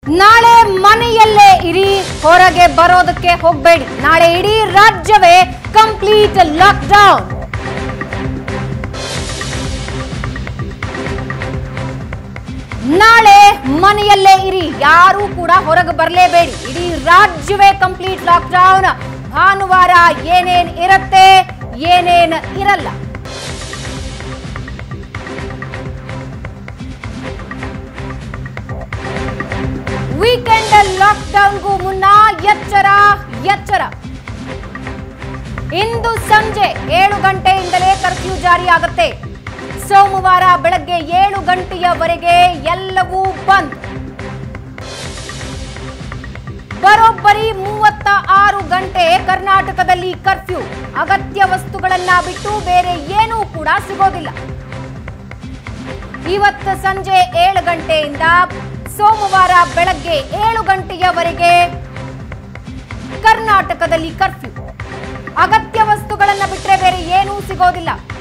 ನಾಳೆ ಮನೆಯಲ್ಲೇ ಇರಿ ಹೊರಗೆ ಬರೋದಕ್ಕೆ ಹೋಗಬೇಡಿ ನಾಳೆ ಇಡೀ ರಾಜ್ಯವೇ ಕಂಪ್ಲೀಟ್ ಲಾಕ್ಡೌನ್ ನಾಳೆ ಮನೆಯಲ್ಲೇ ಇರಿ ಯಾರೂ ಕೂಡ ಹೊರಗೆ ಬರಲೇಬೇಡಿ ಇಡೀ ರಾಜ್ಯವೇ ಕಂಪ್ಲೀಟ್ ಲಾಕ್ಡೌನ್ ಭಾನುವಾರ ಏನೇನ್ ಇರತ್ತೆ ಏನೇನ್ ಇರಲ್ಲ ವೀಕೆಂಡ್ ಲಾಕ್ಡೌನ್ಗೂ ಮುನ್ನ ಎಚ್ಚರ ಎಚ್ಚರ ಇಂದು ಸಂಜೆ ಏಳು ಗಂಟೆಯಿಂದಲೇ ಕರ್ಫ್ಯೂ ಜಾರಿಯಾಗುತ್ತೆ ಸೋಮವಾರ ಬೆಳಗ್ಗೆ ಏಳು ಗಂಟೆಯವರೆಗೆ ಎಲ್ಲವೂ ಬಂದ್ ಬರೋಬ್ಬರಿ ಮೂವತ್ತ ಆರು ಗಂಟೆ ಕರ್ನಾಟಕದಲ್ಲಿ ಕರ್ಫ್ಯೂ ಅಗತ್ಯ ವಸ್ತುಗಳನ್ನ ಬಿಟ್ಟು ಬೇರೆ ಏನೂ ಕೂಡ ಸಿಗೋದಿಲ್ಲ ಇವತ್ತು ಸಂಜೆ ಏಳು ಗಂಟೆಯಿಂದ ಸೋಮವಾರ ಬೆಳಗ್ಗೆ ಏಳು ಗಂಟೆಯವರೆಗೆ ಕರ್ನಾಟಕದಲ್ಲಿ ಕರ್ಫ್ಯೂ ಅಗತ್ಯ ವಸ್ತುಗಳನ್ನ ಬಿಟ್ಟರೆ ಬೇರೆ ಏನೂ ಸಿಗೋದಿಲ್ಲ